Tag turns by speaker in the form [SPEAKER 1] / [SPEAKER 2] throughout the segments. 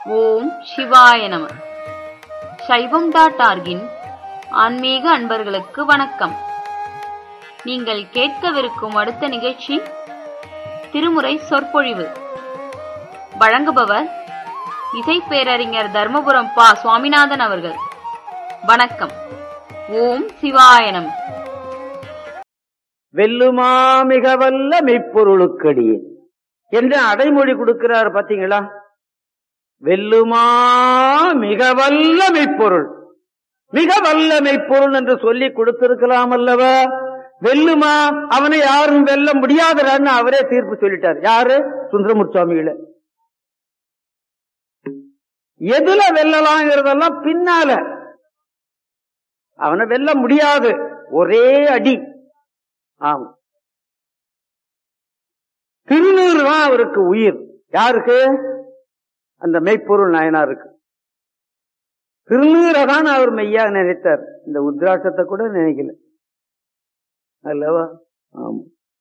[SPEAKER 1] ஓம் சிவாய நம சைவம் டாட் ஆர்கின் ஆன்மீக அன்பர்களுக்கு வணக்கம் நீங்கள் கேட்கவிருக்கும் அடுத்த நிகழ்ச்சி திருமுறை சொற்பொழிவு வழங்குபவர் இசை பேரறிஞர் தர்மபுரம் பா சுவாமிநாதன் அவர்கள் வணக்கம் ஓம் சிவாய நம
[SPEAKER 2] வெல்லுமா மிக வல்ல மெய்ப்பொருளுக்கடியே என்று அடைமொழி கொடுக்கிறார் பாத்தீங்களா வெல்லுமா மிக வல்ல மெய்ப்பொருள் மிக வல்ல மெய்ப்பொருள் என்று சொல்லி கொடுத்திருக்கலாம் அல்லவா வெல்லுமா அவனை யாரும் வெல்ல முடியாதுடான்னு அவரே தீர்ப்பு சொல்லிட்டார் யாரு சுந்தரமுர் சுவாமிகள எதுல வெல்லலாங்கிறதெல்லாம் பின்னால அவனை வெல்ல முடியாது ஒரே அடி ஆமா திருநூறு தான் அவருக்கு உயிர் யாருக்கு அந்த மெய்ப்பொருள் நாயனாருக்கு திருநூறை தான் அவர் மெய்யா நினைத்தார் இந்த உத்ராட்சத்தை கூட நினைக்கல அல்லவா ஆமா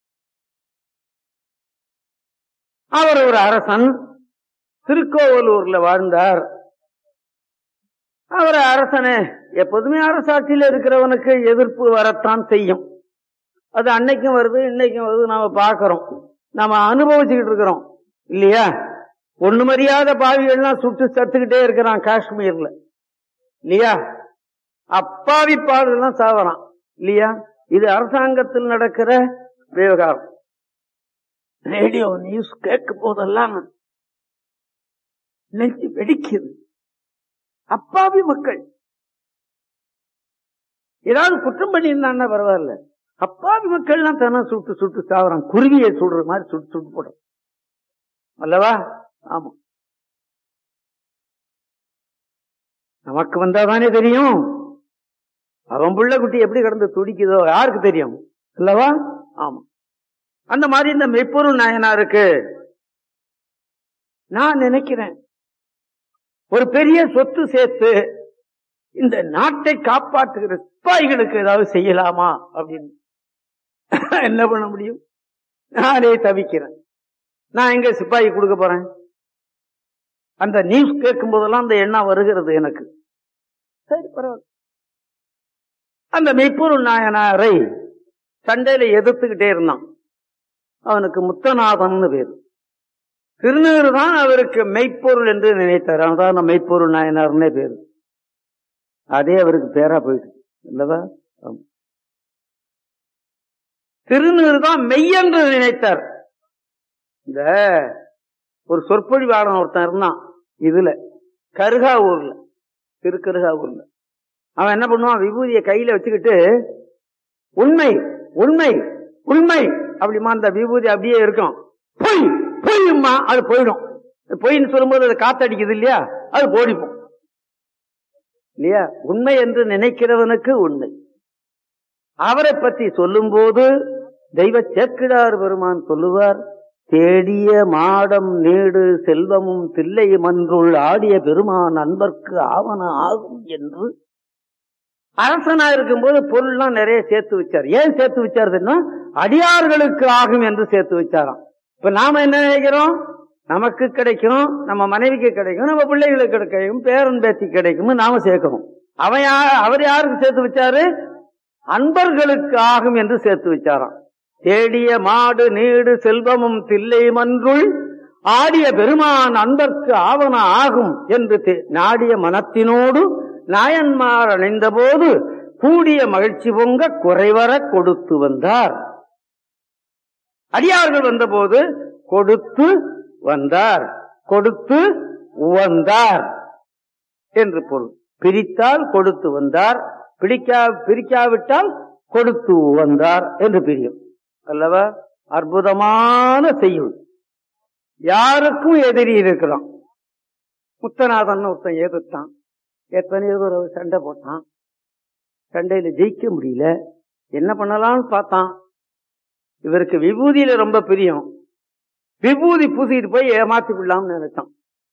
[SPEAKER 2] அவர் ஒரு அரசன் திருக்கோவலூர்ல வாழ்ந்தார் அவர் அரசனே எப்போதுமே அரசாட்சியில் இருக்கிறவனுக்கு எதிர்ப்பு வரத்தான் செய்யும் அது அன்னைக்கும் வருது இன்னைக்கும் வருது நாம பாக்கிறோம் நாம அனுபவிச்சுக்கிட்டு இருக்கிறோம் இல்லையா ஒண்ணு மரியாத பாவிகள்லாம் சுட்டு சத்துக்கிட்டே இருக்கிறான் காஷ்மீர்ல இல்லையா அப்பாவி பாவிகள்லாம் சாவறான் இல்லையா இது அரசாங்கத்தில் நடக்கிற விவகாரம் ரேடியோ நியூஸ் கேட்கும் போதெல்லாம் நெஞ்சு வெடிக்குது அப்பாவி மக்கள் ஏதாவது குற்றம் பண்ணியிருந்தான்னா பரவாயில்ல அப்பாவி மக்கள்லாம் தானே சுட்டு சுட்டு சாவறான் குருவியை சுடுற மாதிரி சுட்டு சுட்டு போடுறோம் அல்லவா ஆமா நமக்கு வந்தாதானே தெரியும் அவன் புள்ள குட்டி எப்படி கிடந்து துடிக்குதோ யாருக்கு தெரியும் அல்லவா ஆமா அந்த மாதிரி இந்த மெய்ப்பொருள் நாயனாருக்கு நான் நினைக்கிறேன் ஒரு பெரிய சொத்து சேர்த்து இந்த நாட்டை காப்பாற்றுகிற சிப்பாய்களுக்கு ஏதாவது செய்யலாமா அப்படின்னு என்ன பண்ண முடியும் நானே தவிக்கிறேன் நான் எங்க சிப்பாயி கொடுக்க போறேன் அந்த நியூஸ் கேட்கும் போதெல்லாம் அந்த எண்ணம் வருகிறது எனக்கு சரி பரவாயில்ல அந்த மெய்ப்பொருள் நாயனாரை சண்டையில எதிர்த்துக்கிட்டே இருந்தான் அவனுக்கு முத்தநாதன் பேரு திருநீறு தான் அவருக்கு மெய்ப்பொருள் என்று நினைத்தார் அவன்தான் மெய்ப்பொருள் நாயனார்னே பேரு அதே அவருக்கு பேரா போயிட்டு இல்லவா திருநீறு தான் மெய்யென்று நினைத்தார் இந்த ஒரு சொற்பொழிவாளன் ஒருத்தன் இருந்தான் இதுல கருகா ஊர்ல திருக்கருகா ஊர்ல அவன் என்ன பண்ணுவான் விபூதியை கையில வச்சுக்கிட்டு உண்மை உண்மை உண்மை அப்படிமா அந்த விபூதி அப்படியே இருக்கும் பொய் பொய்யுமா அது போயிடும் பொய்ன்னு சொல்லும்போது அது காத்தடிக்குது இல்லையா அது போடிப்போம் இல்லையா உண்மை என்று நினைக்கிறவனுக்கு உண்மை அவரை பற்றி சொல்லும் போது தெய்வ சேக்கிடார் பெருமான் சொல்லுவார் தேடிய மாடம் நீடு செல்வமும் தில்லை மன்றுள் ஆடிய பெருமான் அன்பர்க்கு ஆவண ஆகும் என்று அரசனா இருக்கும்போது பொருள்லாம் நிறைய சேர்த்து வச்சார் ஏன் சேர்த்து வச்சாருன்னா அடியார்களுக்கு ஆகும் என்று சேர்த்து வச்சாராம் இப்ப நாம என்ன நினைக்கிறோம் நமக்கு கிடைக்கும் நம்ம மனைவிக்கு கிடைக்கும் நம்ம பிள்ளைகளுக்கு கிடைக்கும் பேரன் பேத்தி கிடைக்கும் நாம சேர்க்கணும் அவன் அவர் யாருக்கு சேர்த்து வச்சாரு அன்பர்களுக்கு ஆகும் என்று சேர்த்து வச்சாராம் தேடிய மாடு நீடு செல்வமும் தில்லை மன்றுள் ஆடிய பெருமான் அன்பர்க்கு ஆவண ஆகும் என்று நாடிய மனத்தினோடு நாயன்மார் அணைந்த போது கூடிய மகிழ்ச்சி பொங்க குறைவர கொடுத்து வந்தார் அடியார்கள் வந்தபோது கொடுத்து வந்தார் கொடுத்து உவந்தார் என்று பொருள் பிரித்தால் கொடுத்து வந்தார் பிடிக்கா பிரிக்காவிட்டால் கொடுத்து உவந்தார் என்று பிரியும் அல்லவா அற்புதமான செய்யுள் யாருக்கும் எதிரி இருக்கிறான் முத்தநாதன் ஒருத்தன் எதிர்த்தான் எத்தனையோ ஒரு சண்டை போட்டான் சண்டையில ஜெயிக்க முடியல என்ன பண்ணலாம்னு பார்த்தான் இவருக்கு விபூதியில ரொம்ப பிரியம் விபூதி பூசிட்டு போய் ஏமாத்தி விடலாம்னு நினைச்சான்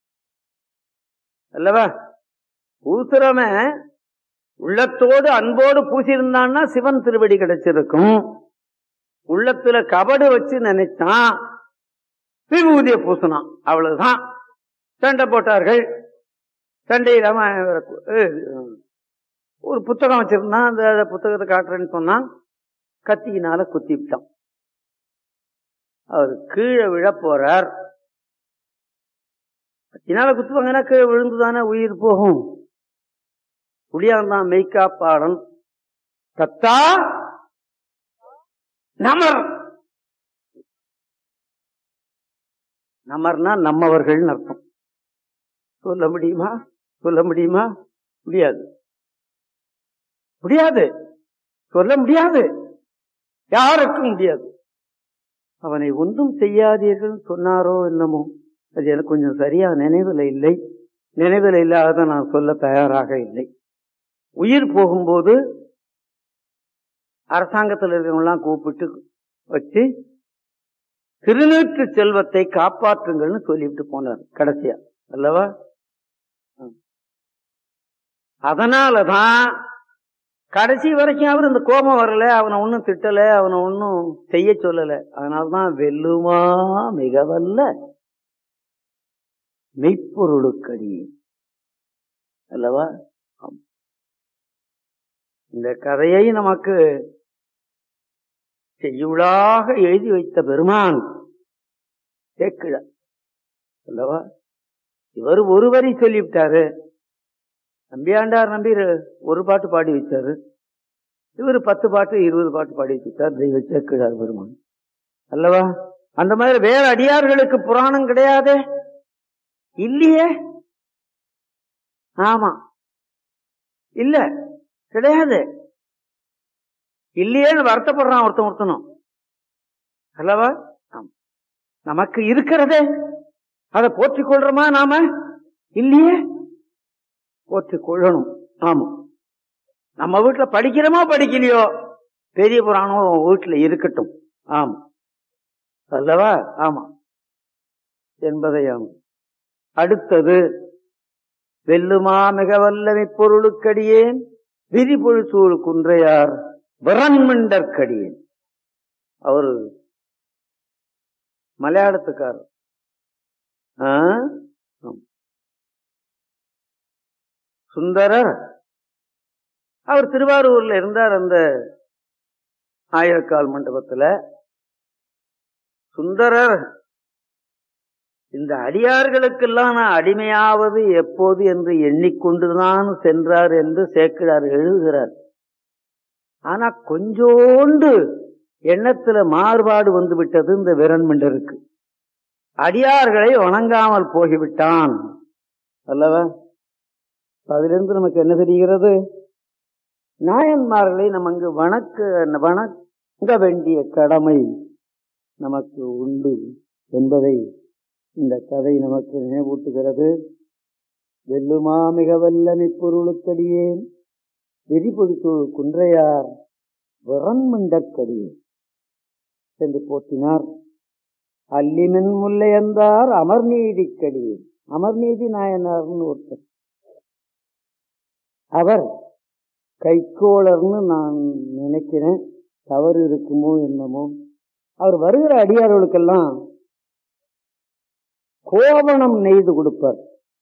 [SPEAKER 2] அல்லவா பூசுறவன் உள்ளத்தோடு அன்போடு பூசியிருந்தான்னா சிவன் திருவடி கிடைச்சிருக்கும் உள்ளத்துல கபடு வச்சு நினைச்சான் விபூதியை பூசினான் அவ்வளவுதான் சண்டை போட்டார்கள் சண்டை இல்லாம இவரை கு- அஹ் ஒரு புத்தகம் வச்சிருந்தான் அந்த அந்த புத்தகத்தை காட்டுறேன்னு சொன்னான் கத்தியினால குத்தி விட்டான் அவர் கீழே விழ போறார் கத்தினால குத்துவாங்கன்னா கீழே விழுந்துதானே உயிர் போகும் புளியாந்தான் மெய்காப்பாளன் தத்தா நமர் நமர்னா நம்மவர்கள் அர்த்தம் சொல்ல முடியுமா சொல்ல முடியுமா முடியாது முடியாது சொல்ல முடியாது யாருக்கும் முடியாது அவனை ஒன்றும் செய்யாதீர்கள் சொன்னாரோ என்னமோ அது எனக்கு கொஞ்சம் சரியா நினைவில் இல்லை நினைவில் இல்லாத நான் சொல்ல தயாராக இல்லை உயிர் போகும்போது அரசாங்கத்தில் இருக்கிறவங்களாம் கூப்பிட்டு வச்சு திருநீற்று செல்வத்தை காப்பாற்றுங்கள்னு சொல்லிவிட்டு போனார் கடைசியா அல்லவா ம். அதனாலதான் கடைசி வரைக்கும் அவர் இந்த கோபம் வரல அவனை ஒன்னும் திட்டல அவனை ஒன்னும் செய்ய சொல்லல அதனாலதான் வெல்லுமா மிக வல்ல மெய்ப்பொருளுக்கடி அல்லவா ஆம். இந்த கதையை நமக்கு செய்யுளாக எழுதி வைத்த பெருமான் சேக்கிழ அல்லவா இவர் ஒரு வரி சொல்லிவிட்டாரு நம்பியாண்டார் நம்பி ஒரு பாட்டு பாடி வச்சாரு இவர் பத்து பாட்டு இருபது பாட்டு பாடி வச்சுட்டார் தெய்வ சேக்கிழார் பெருமான் அல்லவா அந்த மாதிரி வேற அடியார்களுக்கு புராணம் கிடையாதே இல்லையே ஆமா இல்ல கிடையாது இல்லையேன்னு வருத்தப்படுறான் ஒருத்தன் ஒருத்தனும் அல்லவா ஆம். நமக்கு இருக்கிறதே அதை போற்றிக் கொள்றோமா நாம இல்லையே போற்றிக் கொள்ளணும் ஆமா நம்ம வீட்டுல படிக்கிறோமோ படிக்கலையோ பெரிய புராணம் வீட்டுல இருக்கட்டும் ஆமா அல்லவா ஆமா என்பதை ஆமா அடுத்தது வெல்லுமா மிக வல்லமை பொருளுக்கடியேன் விரிபொழு சூழ் குன்றையார் விரண்மண்டற்கடியேன் அவரு மலையாளத்துக்காரர் ஆ? ஆம். சுந்தரர் அவர் திருவாரூர்ல இருந்தார் அந்த ஆயிரக்கால் மண்டபத்துல சுந்தரர் இந்த அடியார்களுக்கெல்லாம் நான் அடிமையாவது எப்போது என்று எண்ணிக்கொண்டுதான் சென்றார் என்று சேக்கிழார் எழுதுகிறார் ஆனா கொஞ்சோண்டு எண்ணத்துல மாறுபாடு வந்து விட்டது இந்த விரண்மண்டருக்கு அடியார்களை வணங்காமல் போய்விட்டான் அல்லவா அதிலிருந்து நமக்கு என்ன தெரிகிறது நாயன்மார்களை நம்ம அங்கு வணக்க வணங்க வேண்டிய கடமை நமக்கு உண்டு என்பதை இந்த கதை நமக்கு நினைவூட்டுகிறது வெல்லுமா மிக வல்லமை பொருளுக்கடியேன் வெறிபொடித்தோள் குன்றையார் விரண்மண்டக்கடியேன் என்று போற்றினார் அல்லிமென் முல்லையந்தார் அமர்நீதிக்கடியேன் அமர்நீதி நாயனார்னு ஒருத்தர் அவர் கைக்கோளர்னு நான் நினைக்கிறேன் தவறு இருக்குமோ என்னமோ அவர் வருகிற அடியார்களுக்கெல்லாம் கோவணம் நெய்து கொடுப்பார்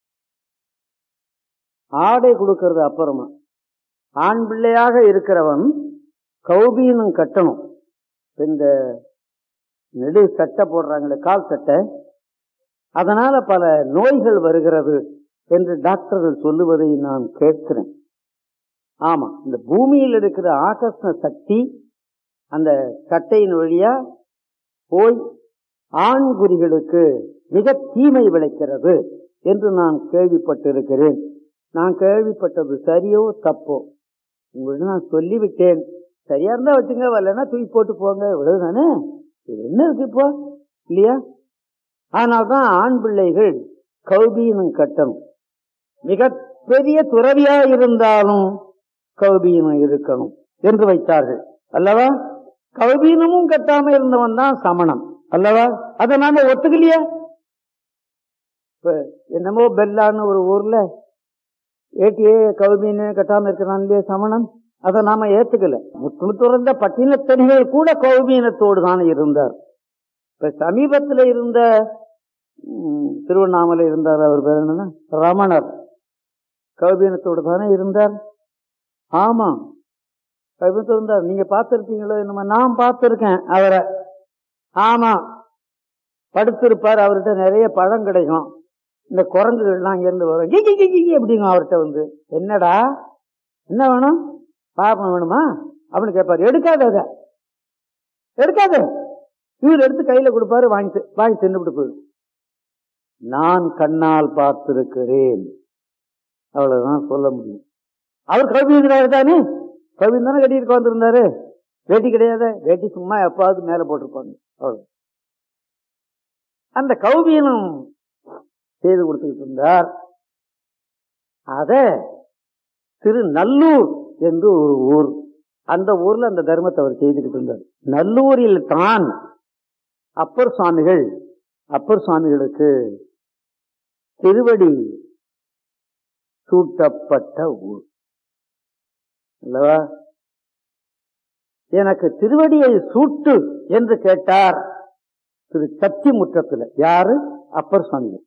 [SPEAKER 2] ஆடை கொடுக்கறது அப்புறமா ஆண் பிள்ளையாக இருக்கிறவன் கௌபீனம் கட்டணும் இப்ப இந்த நெடு சட்டை போடுறாங்களே கால் சட்டை அதனால பல நோய்கள் வருகிறது என்று டாக்டர்கள் சொல்லுவதை நான் கேட்கிறேன் ஆமா இந்த பூமியில் இருக்கிற ஆகர்ஷண சக்தி அந்த சட்டையின் வழியா போய் ஆண் குறிகளுக்கு மிக தீமை விளைக்கிறது என்று நான் கேள்விப்பட்டிருக்கிறேன் நான் கேள்விப்பட்டது சரியோ தப்போ உங்களுக்கு நான் சொல்லிவிட்டேன் சரியா இருந்தா வச்சுங்க வரலன்னா தூக்கி போட்டு போங்க இவ்வளவுதானே இது என்ன இருக்கு இப்போ இல்லையா ஆனால்தான் ஆண் பிள்ளைகள் கௌபீனம் கட்டணும் மிக பெரிய துறவியா இருந்தாலும் கௌபீனம் இருக்கணும் என்று வைத்தார்கள் அல்லவா கௌபீனமும் கட்டாம இருந்தவன் தான் சமணம் அல்லவா அதை நாம ஒத்துக்கலையே இப்ப என்னமோ பெல்லான்னு ஒரு ஊர்ல ஏட்டியே கௌபீன கட்டாம இருக்கிறான் இல்லையா சமணன் அதை நாம ஏத்துக்கல முற்று துறந்த பட்டினத்தனிகள் கூட கௌபீனத்தோடு தான் இருந்தார் இப்ப சமீபத்துல இருந்த ம், திருவண்ணாமலை இருந்தார் அவர் பேர் என்னன்னா ரமணர் கௌபீனத்தோடு தானே இருந்தார் ஆமா கௌபீனத்தோடு இருந்தார் நீங்க பார்த்திருக்கீங்களோ என்னமா நான் பார்த்திருக்கேன் அவரை ஆமா படுத்திருப்பார் அவர்கிட்ட நிறைய பழம் கிடைக்கும் இந்த குரங்குகள்லாம் இங்கிருந்து வரும் கி கி கி, கி கி அப்படிங்க அவர்கிட்ட வந்து என்னடா என்ன வேணும் பாப்பம் வேணுமா அப்படின்னு கேட்பாரு எடுக்காத அதை எடுக்காத இவர் எடுத்து கையில கொடுப்பாரு வாங்கி தி- வாங்கி தின்னுபிட்டு போயிடும் நான் கண்ணால் பார்த்திருக்கிறேன் அவ்வளவுதான் சொல்ல முடியும் அவர் கவிங்கிறாரு தானே கவின் தானே கட்டிட்டு வந்திருந்தாரு வேட்டி கிடையாது வேட்டி சும்மா எப்பாவது மேல போட்டிருப்பாங்க அவ்வளவு அந்த கௌபீனம் செய்து கொடுத்துக்கிட்டு இருந்தார் அத திரு நல்லூர் என்று ஒரு ஊர் அந்த ஊர்ல அந்த தர்மத்தை அவர் செய்துக்கிட்டு இருந்தார் நல்லூரில் தான் அப்பர் சுவாமிகள் அப்பர் சுவாமிகளுக்கு திருவடி சூட்டப்பட்ட ஊர் அல்லவா எனக்கு திருவடியை சூட்டு என்று கேட்டார் திரு சத்தி முற்றத்துல யாரு அப்பர் சுவாமிகள்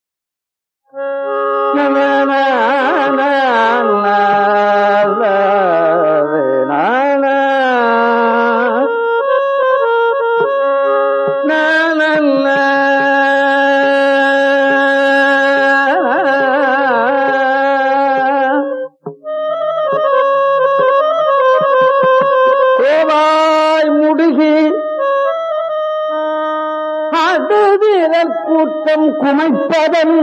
[SPEAKER 2] கோவாய் முடுகி அடுவிரல் கூட்டம் குமைப்பதன்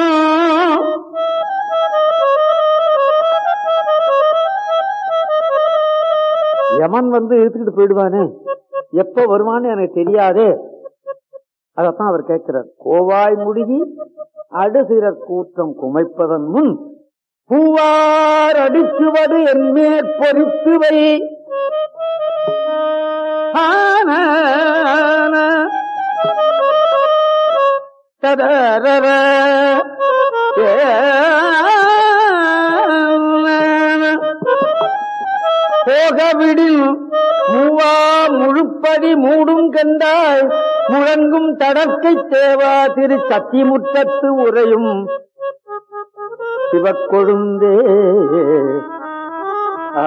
[SPEAKER 2] யமன் வந்து இழுத்துக்கிட்டு போயிடுவானே எப்ப வருவான்னு எனக்கு தெரியாதே அதத்தான் அவர் கேட்கிறார் கோவாய் முடுகி அடுசிறர் கூட்டம் குமைப்பதன் முன் பூவார் அடிச்சுவது என் மேற்பொறித்து வை ஆன ததரர போகவிடில் மூவா முழுப்படி மூடும் கண்டாய் முழங்கும் தடக்கை தேவா திரு சத்திமுற்றத்து உரையும் சிவக்கொழுந்தே ஆ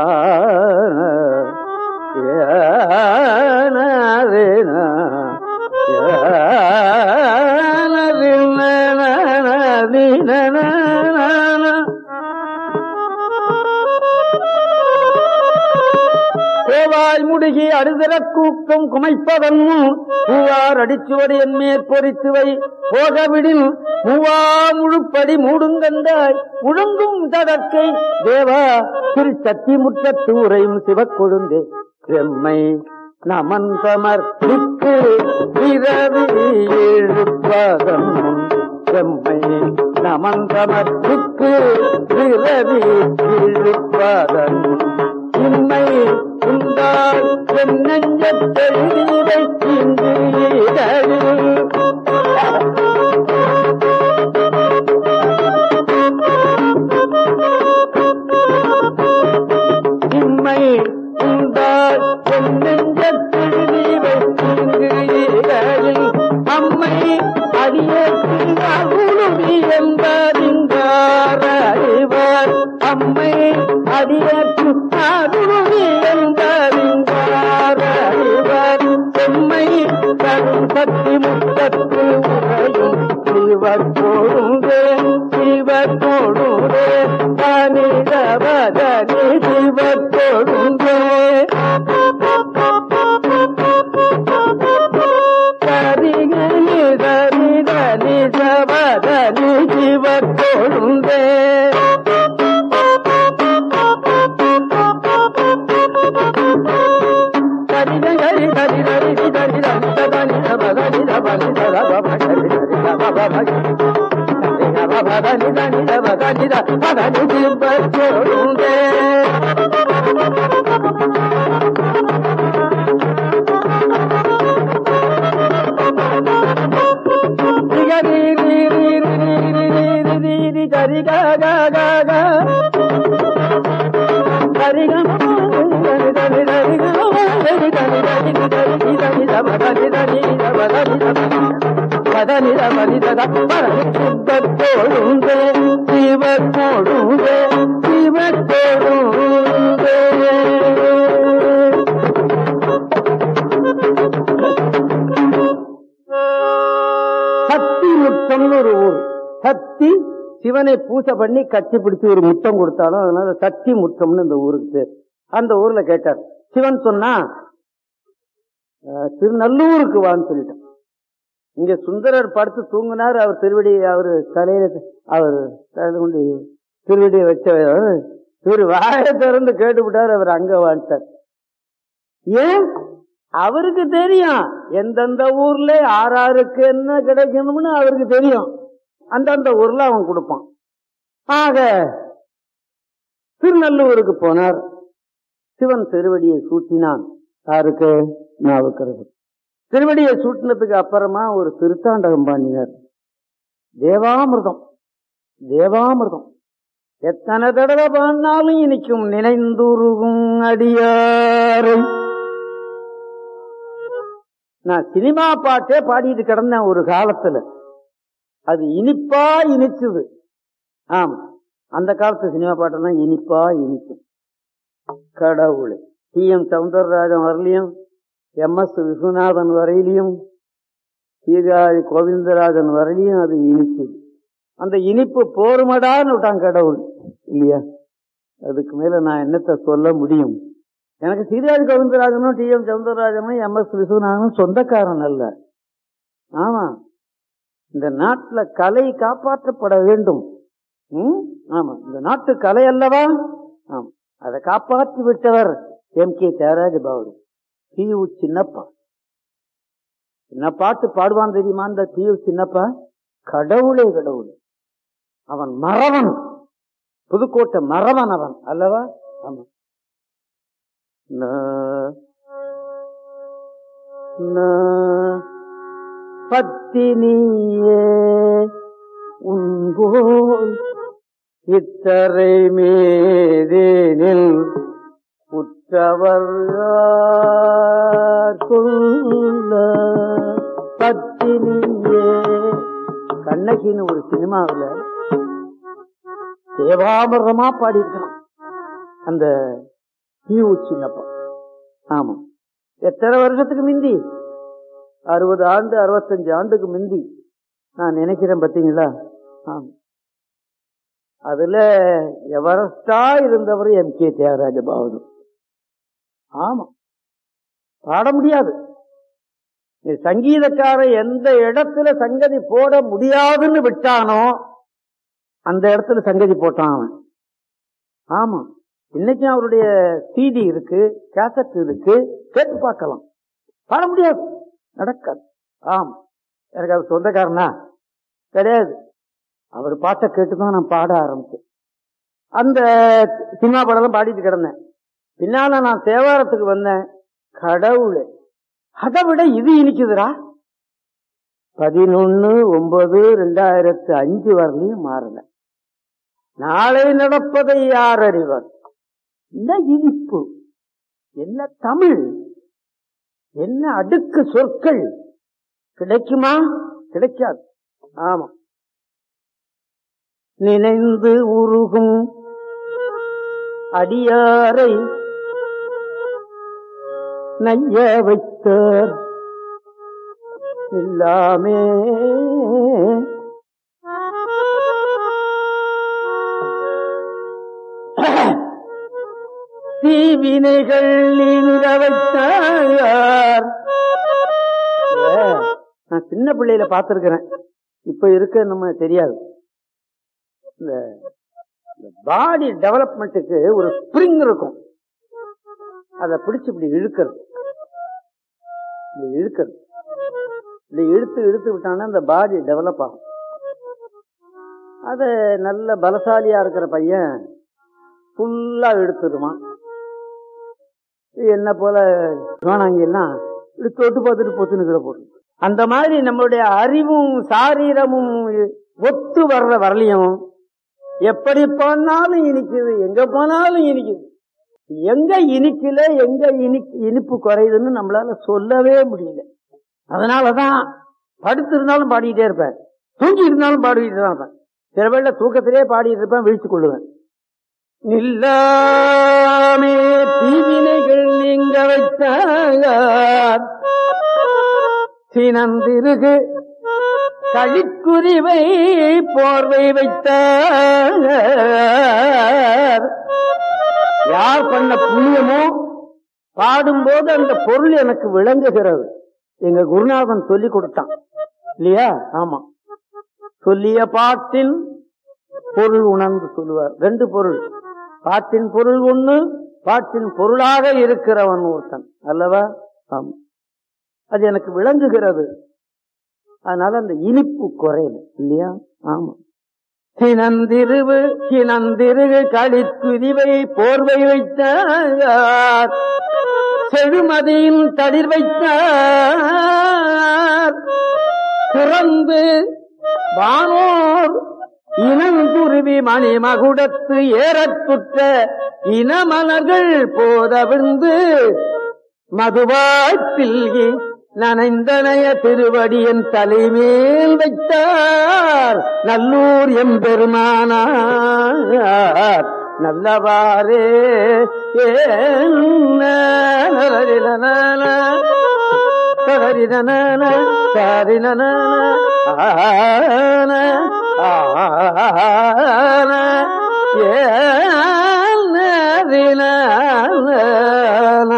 [SPEAKER 2] கோவாய் முடுகி அறுதர கூக்கம் குமைப்பவன் பூவார் அடிச்சுவடு என் மேற்பொறித்து வை போகவிடில் மூவா முழுப்படி மூடுங்கந்தாய் முழங்கும் தடக்கை தேவா திரு சத்தி முற்றத்து உரையும் சிவக்கொழுந்தே செம்மை நமன் சமர்ப்பித்து பிறவி எழுப்பதன் முன் செம்மை நமன் சமர்ப்பித்து பிறவி இழுப்பதன் முன் இன்மை உண்டால் என் நெஞ்சத்தெழுதை இங்கு இதழில் இன்மை உண்டால் என் நெஞ்சத்தெழுதை இங்கு இதழில் அம்மை அடியேற்று அகுழுவி என்பதிங்கார் அறிவார் அம்மை அடியேற்று அகுழுவி என்பதிங்கார் அறிவார் செம்மை கரும் சக்தி முத்தத்து உரையும் சிவர் பொழுதே சிவர் பொழுதே தனிதவதனி சிவர் பொழுதே கரிகனி தரிதனி சவதனி சிவர் பொழுதே பதனித மனிதத சிவத்தோடுந்தே சிவத்தோடுந்தே சிவத்தோடுந்தே சக்தி முத்தம்னு ஒரு ஊர் சக்தி சிவனை பூஜை பண்ணி கட்டி பிடிச்சு ஒரு முத்தம் கொடுத்தாலும் அதனால சக்தி முத்தம்னு இந்த ஊருக்கு பேர் அந்த ஊர்ல கேட்டார் சிவன் சொன்னா அஹ், திருநல்லூருக்கு வான்னு சொல்லிட்டான் இங்க சுந்தரர் படுத்து தூங்கினார் அவர் திருவடி அவர் தலையில அவர் தலையில கொண்டு திருவடியை வச்சவர் இவர் வாயை திறந்து கேட்டுவிட்டார் அவர் அங்க வாழ்த்தார் ஏன் அவருக்கு தெரியும் எந்தெந்த ஊர்ல ஆறாருக்கு என்ன கிடைக்கணும்னு அவருக்கு தெரியும் அந்தந்த ஊர்ல அவன் கொடுப்பான் ஆக திருநல்லூருக்கு போனார் சிவன் திருவடியை சூட்டினான் யாருக்கு நாவுக்கிறது திருவடியை சூட்டினதுக்கு அப்புறமா ஒரு திருத்தாண்டகம் பண்ணினார் தேவாமிர்தம் தேவாமிர்தம் எத்தனை தடவை பாடினாலும் இனிக்கும் நினைந்துருகும் அடியாரை நான் சினிமா பாட்டே பாடிட்டு கிடந்தேன் ஒரு காலத்துல அது இனிப்பா இனிச்சுது ஆமா அந்த காலத்து சினிமா பாட்டெல்லாம் இனிப்பா இனிக்கும் கடவுளை டி எம் சவுந்தரராஜன் வரலையும் எம் எஸ் விஸ்வநாதன் வரையிலையும் சீர்காழி கோவிந்தராஜன் வரையிலையும் அது இனிச்சுது அந்த இனிப்பு போருமடான்னு விட்டான் கடவுள் இல்லையா அதுக்கு மேல நான் என்னத்த சொல்ல முடியும் எனக்கு சீர்காழி கோவிந்தராஜனும் டி எம் சவுந்தரராஜனும் எம் எஸ் விஸ்வநாதனும் சொந்தக்காரன் அல்ல ஆமா இந்த நாட்டுல கலை காப்பாற்றப்பட வேண்டும் ம்? ஆமா இந்த நாட்டு கலை அல்லவா ஆமா அதை காப்பாற்றி விட்டவர் எம் கே தியாகராஜ பாபு டியு சின்னப்பா என்ன பாட்டு பாடுவான் தெரியுமா இந்த டியு சின்னப்பா கடவுளே கடவுள் அவன் மறவன் புதுக்கோட்டை மறவன் அவன் அல்லவா ஆமா ந- ந- பத்தினியே உன்போல் இத்தரை மீதேனில் உற்றவர் யார் சொல்ல பத்தினியே கண்ணகின்னு ஒரு சினிமாவில் தேவாமிரதமா பாடியிருக்கணும் அந்த ஹீவு சின்னப்பா ஆமா எத்தனை வருஷத்துக்கு மிந்தி அறுபது ஆண்டு அறுபத்தஞ்சு ஆண்டுக்கு முந்தி நான் நினைக்கிறேன் பாத்தீங்களா ஆமா அதுல எவரஸ்டா இருந்தவர் எம் கே தியாகராஜ பாவது ஆமா பாட முடியாது நீ சங்கீதக்காரன் எந்த இடத்துல சங்கதி போட முடியாதுன்னு விட்டானோ அந்த இடத்துல சங்கதி போட்டான் அவன் ஆமா இன்னைக்கும் அவருடைய சிடி இருக்கு கேசட் இருக்கு கேட்டு பார்க்கலாம் பாட முடியாது நடக்காது ஆம் எனக்கு அவர் சொந்தக்காரனா கிடையாது அவர் பாட்டை கேட்டுதான் நான் பாட ஆரம்பிச்சேன் அந்த சினிமா படம் பாடிட்டு கிடந்தேன் பின்னால நான் தேவாரத்துக்கு வந்தேன் கடவுளே அதை விட இது இனிக்குதுடா பதினொன்னு ஒன்பது ரெண்டாயிரத்து அஞ்சு வரலையும் மாறல நாளை நடப்பதை யார் அறிவார் என்ன இனிப்பு என்ன தமிழ் என்ன அடுக்கு சொற்கள் கிடைக்குமா கிடைக்காது ஆமா நினைந்து உருகும் அடியாரை நைய வைத்தார் இல்லாமே தீவினைகள் நீங்க வைத்தார் ஏ, நான் சின்ன பிள்ளையில பார்த்திருக்கிறேன் இப்ப இருக்க நம்ம தெரியாது இந்த பாடி டெவலப்மெண்ட்டுக்கு ஒரு ஸ்ப்ரிங் இருக்கும் அதை பிடிச்சு இப்படி இழுக்கிறது இப்படி இழுக்கிறது இப்படி இழுத்து இழுத்து விட்டாங்கன்னா அந்த பாடி டெவலப் ஆகும் அது நல்ல பலசாலியா இருக்கிற பையன் ஃபுல்லா இழுத்துருவான் என்ன போல வேணாங்க எல்லாம் இப்படி தொட்டு பார்த்துட்டு பொத்துன்னு கீழே போட்டு அந்த மாதிரி நம்மளுடைய அறிவும் சாரீரமும் ஒத்து வர்ற வரலையும் எப்படி போனாலும் இனிக்குது எங்க போனாலும் இனிக்குது எங்க இனிக்கல எங்க இனி இனிப்பு குறையுதுன்னு நம்மளால சொல்லவே முடியல அதனாலதான் படுத்து இருந்தாலும் பாடிக்கிட்டே இருப்பேன் தூங்கி இருந்தாலும் பாடிக்கிட்டு தான் இருப்பேன் சில வேளை தூக்கத்திலே பாடிட்டு இருப்பேன் விழித்துக் கொள்ளுவேன் நில்லாமே தீவினைகள் நீங்க வைத்தார் சினந்திருகு கழிக்குறிவை போர்வை வைத்தார் யார் பண்ண புண்ணியமோ பாடும்போது அந்த பொருள் எனக்கு விளங்குகிறது எங்க குருநாதன் சொல்லி கொடுத்தான் இல்லையா ஆமா சொல்லிய பாட்டின் பொருள் உணர்ந்து சொல்லுவார் ரெண்டு பொருள் பாட்டின் பொருள் ஒண்ணு பாட்டின் பொருளாக இருக்கிறவன் ஒருத்தன் அல்லவா ஆமா அது எனக்கு விளங்குகிறது அதனால அந்த இனிப்பு குறையல இல்லையா ஆமா கிணந்திருவு கிணந்திருகு களிக்குதிவை போர்வை வைத்தார் செழுமதியின் தளிர் வைத்தார் பிறந்து வானோர் இனந்துருவி மணிமகுடத்து ஏறத்துற்ற இனமலர்கள் போதவிழ்ந்து மதுவாய்ப்பில்கி நனைந்தனைய திருவடியின் தலைமேல் வைத்தார் நல்லூர் எம்பெருமானார் நல்லவாரே ஏன சரிதன சரிதன ஆன ஆன ஏன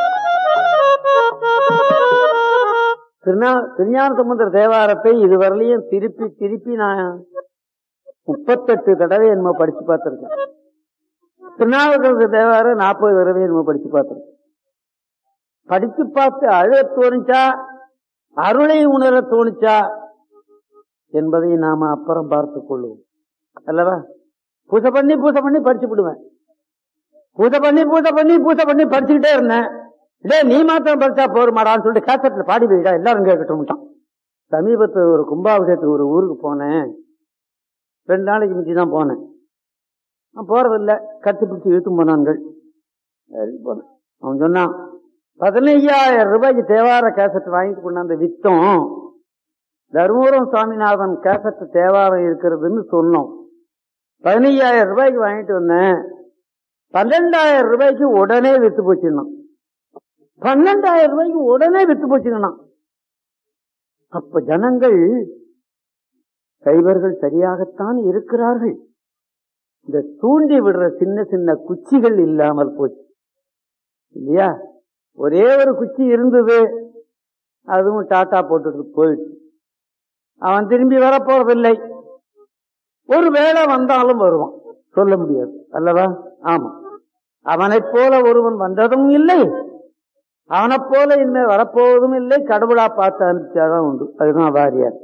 [SPEAKER 2] திருநா திருஞான சமுத்திர தேவாரத்தை இதுவரையிலையும் திருப்பி திருப்பி நான் முப்பத்தெட்டு தடவை என்னமோ படிச்சு பார்த்திருக்கேன் திருநாவுக்கரசு தேவாரம் நாற்பது தடவை என்னமோ படிச்சு பார்த்திருக்கேன் படிச்சு பார்த்து அழுக தோணுச்சா அருளை உணர தோணுச்சா என்பதை நாம அப்புறம் பார்த்துக் கொள்வோம் அல்லவா பூசை பண்ணி பூசை பண்ணி படிச்சு விடுவேன் பூசை பண்ணி பூசை பண்ணி பூசை பண்ணி படிச்சுக்கிட்டே இருந்தேன் இதே நீ மாத்திரம் படிச்சா போருமாடான்னு சொல்லிட்டு கேசட்ல பாடி போயிட்டா எல்லாரும் கேட்கட்டும் சமீபத்தில் ஒரு கும்பாபிஷேகத்துக்கு ஒரு ஊருக்கு போனேன் ரெண்டு நாளைக்கு மிச்சி தான் போனேன் நான் போறதில்ல கட்டி பிடிச்சி இழுத்தும் போனான்கள் சரி போனேன் அவன் சொன்னான் பதினையாயிரம் ரூபாய்க்கு தேவார கேசட் வாங்கிட்டு கொண்டாந்து வித்தோம் தர்மபுரம் சுவாமிநாதன் கேசட் தேவாரம் இருக்கிறதுன்னு சொன்னோம் பதினையாயிரம் ரூபாய்க்கு வாங்கிட்டு வந்தேன் பன்னெண்டாயிரம் ரூபாய்க்கு உடனே வித்து போச்சுன்னா பன்னெண்டாயிரம் ரூபாய்க்கு உடனே வித்து போச்சுங்கண்ணா அப்ப ஜனங்கள் சைவர்கள் சரியாகத்தான் இருக்கிறார்கள் இந்த தூண்டி விடுற சின்ன சின்ன குச்சிகள் இல்லாமல் போச்சு இல்லையா ஒரே ஒரு குச்சி இருந்தது அதுவும் டாட்டா போட்டுட்டு போயிடுச்சு அவன் திரும்பி வரப்போறதில்லை ஒரு வேளை வந்தாலும் வருவான் சொல்ல முடியாது அல்லவா ஆமா அவனைப் போல ஒருவன் வந்ததும் இல்லை அவனைப் போல இன்னும் வரப்போவதும் இல்லை கடவுளா பார்த்து அனுப்பிச்சாதான் உண்டு அதுதான் வாரியார்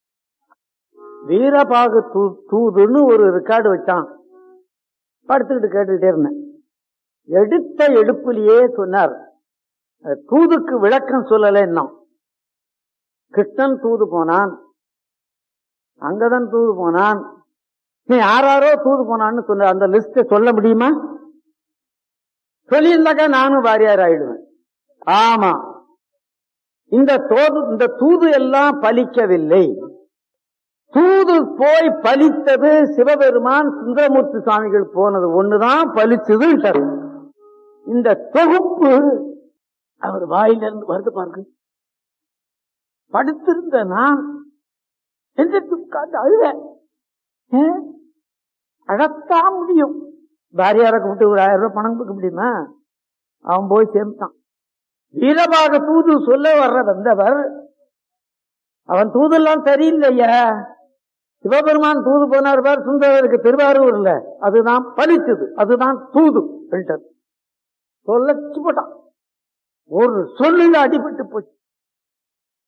[SPEAKER 2] வீரபாகு தூ தூதுன்னு ஒரு ரெக்கார்டு வச்சான் படுத்துக்கிட்டு கேட்டுக்கிட்டே இருந்தேன் எடுத்த எடுப்புலயே சொன்னார் அது தூதுக்கு விளக்கம் சொல்லலைன்னா கிருஷ்ணன் தூது போனான் அங்கதான் தூது போனான் நீ யாராரோ தூது போனான்னு சொன்ன அந்த லிஸ்ட சொல்ல முடியுமா சொல்லியிருந்தாக்கா நானும் வாரியார் ஆயிடுவேன் ஆமா இந்த தோது இந்த தூது எல்லாம் பலிக்கவில்லை தூது போய் பலித்தது சிவபெருமான் சுந்தரமூர்த்தி சுவாமிகள் போனது ஒண்ணுதான் பலிச்சது இந்த தொகுப்பு அவர் வாயிலிருந்து வருது பாருங்க படுத்திருந்த நான் எந்திரிச்சு உட்கார்ந்து அழுத அழத்தான் முடியும் பாரியார கூப்பிட்டு ஒரு ஆயிரம் ரூபாய் பணம் கொடுக்க முடியுமா அவன் போய் சேர்ந்தான் வீரபாக தூது சொல்ல வர்ற வந்தவர் அவன் தூதெல்லாம் சரியில்லையா சிவபெருமான் தூது போனார் பார் சுந்தரருக்கு திருவாரூர்ல அதுதான் பலிச்சது அதுதான் தூது சொல்லிட்டார் சொல்லச்சு போட்டான் ஒரு சொல்லுல அடிபட்டு போச்சு